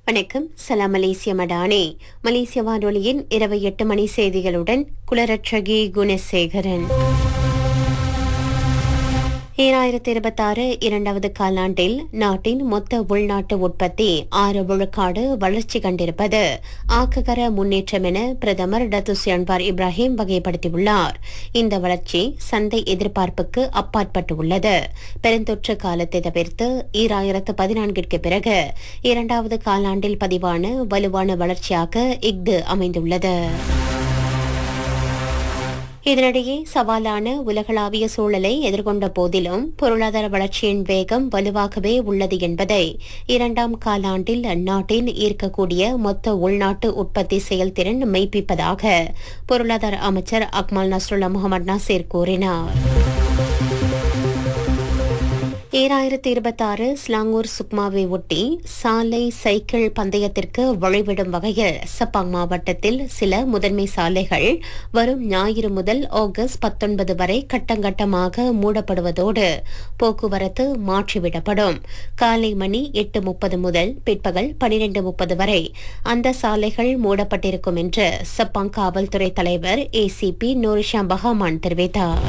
வணக்கம் சலாம் மலேசிய மடானே மலேசிய வானொலியின் இரவு எட்டு மணி செய்திகளுடன் குலரட்சகி குணசேகரன் ஈராயிரத்தி இருபத்தாறு இரண்டாவது காலாண்டில் நாட்டின் மொத்த உள்நாட்டு உற்பத்தி ஆறு விழுக்காடு வளர்ச்சி கண்டிருப்பது ஆக்ககர முன்னேற்றம் என பிரதமர் டத்துஸ் அன்வார் இப்ராஹிம் வகைப்படுத்தியுள்ளார் இந்த வளர்ச்சி சந்தை எதிர்பார்ப்புக்கு அப்பாற்பட்டு உள்ளது பெருந்தொற்று காலத்தை தவிர்த்து ஈராயிரத்து பதினான்கிற்கு பிறகு இரண்டாவது காலாண்டில் பதிவான வலுவான வளர்ச்சியாக இஃது அமைந்துள்ளது இதனிடையே சவாலான உலகளாவிய சூழலை எதிர்கொண்ட போதிலும் பொருளாதார வளர்ச்சியின் வேகம் வலுவாகவே உள்ளது என்பதை இரண்டாம் காலாண்டில் அந்நாட்டின் ஈர்க்கக்கூடிய மொத்த உள்நாட்டு உற்பத்தி செயல்திறன் மெய்ப்பிப்பதாக பொருளாதார அமைச்சர் அக்மல் நஸ்ருல்லா முகமது நாசீர் கூறினார் ஈராயிரத்தி இருபத்தாறு ஸ்லாங்கூர் சுக்மாவை ஒட்டி சாலை சைக்கிள் பந்தயத்திற்கு வழிவிடும் வகையில் சப்பாங் மாவட்டத்தில் சில முதன்மை சாலைகள் வரும் ஞாயிறு முதல் ஆகஸ்ட் பத்தொன்பது வரை கட்டங்கட்டமாக மூடப்படுவதோடு போக்குவரத்து மாற்றிவிடப்படும் காலை மணி எட்டு முப்பது முதல் பிற்பகல் பனிரெண்டு முப்பது வரை அந்த சாலைகள் மூடப்பட்டிருக்கும் என்று சப்பாங் காவல்துறை தலைவர் ஏசிபி நூரிஷா பஹாமான் தெரிவித்தார்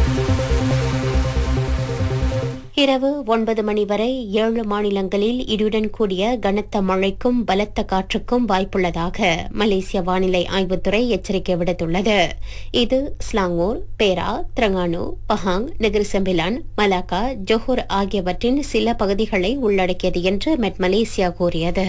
இரவு ஒன்பது மணி வரை ஏழு மாநிலங்களில் இடியுடன் கூடிய கனத்த மழைக்கும் பலத்த காற்றுக்கும் வாய்ப்புள்ளதாக மலேசிய வானிலை ஆய்வுத்துறை எச்சரிக்கை விடுத்துள்ளது இது Selangor Perak Terengganu Pahang Negeri Sembilan Malacca Johor ஆகியவற்றின் சில பகுதிகளை உள்ளடக்கியது என்று மெட் மலேசியா கூறியது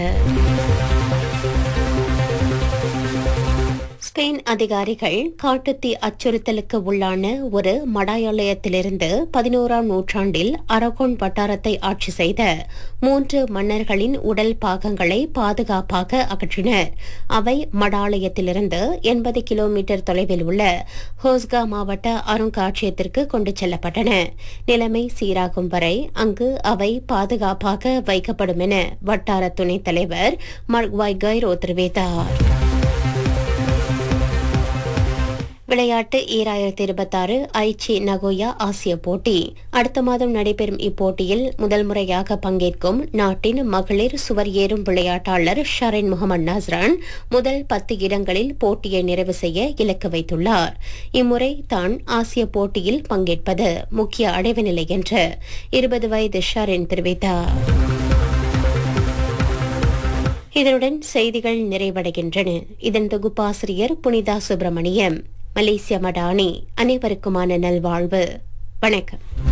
ஸ்பெயின் அதிகாரிகள் காட்டுத்தீ அச்சுறுத்தலுக்கு உள்ளான ஒரு மடாலயத்திலிருந்து பதினோராம் நூற்றாண்டில் அரகோன் வட்டாரத்தை ஆட்சி செய்த மூன்று மன்னர்களின் உடல் பாகங்களை பாதுகாப்பாக அகற்றினர் அவை மடாலயத்திலிருந்து எண்பது கிலோமீட்டர் தொலைவில் உள்ள ஹோஸ்கா மாவட்ட அருங்காட்சியகத்திற்கு கொண்டு செல்லப்பட்டன நிலைமை சீராகும் வரை அங்கு அவை பாதுகாப்பாக வைக்கப்படும் என வட்டார துணைத் தலைவர் மர்க்வாய் கைரோ தெரிவித்தார் விளையாட்டு ஈராயிரத்தி இருபத்தாறு ஐச்சி நகோயா ஆசிய போட்டி அடுத்த மாதம் நடைபெறும் இப்போட்டியில் முதல் முறையாக பங்கேற்கும் நாட்டின் மகளிர் சுவர் ஏறும் விளையாட்டாளர் ஷரின் முகமது நஸ்ரான் முதல் பத்து இடங்களில் போட்டியை நிறைவு செய்ய இலக்கு வைத்துள்ளார் இம்முறை தான் ஆசிய போட்டியில் பங்கேற்பது முக்கிய அடைவு நிலை என்று இருபது வயது ஷரின் தெரிவித்தார் இதனுடன் செய்திகள் நிறைவடைகின்றன இதன் தொகுப்பாசிரியர் புனிதா சுப்பிரமணியம் மலேசிய மடானி அனைவருக்குமான நல்வாழ்வு வணக்கம்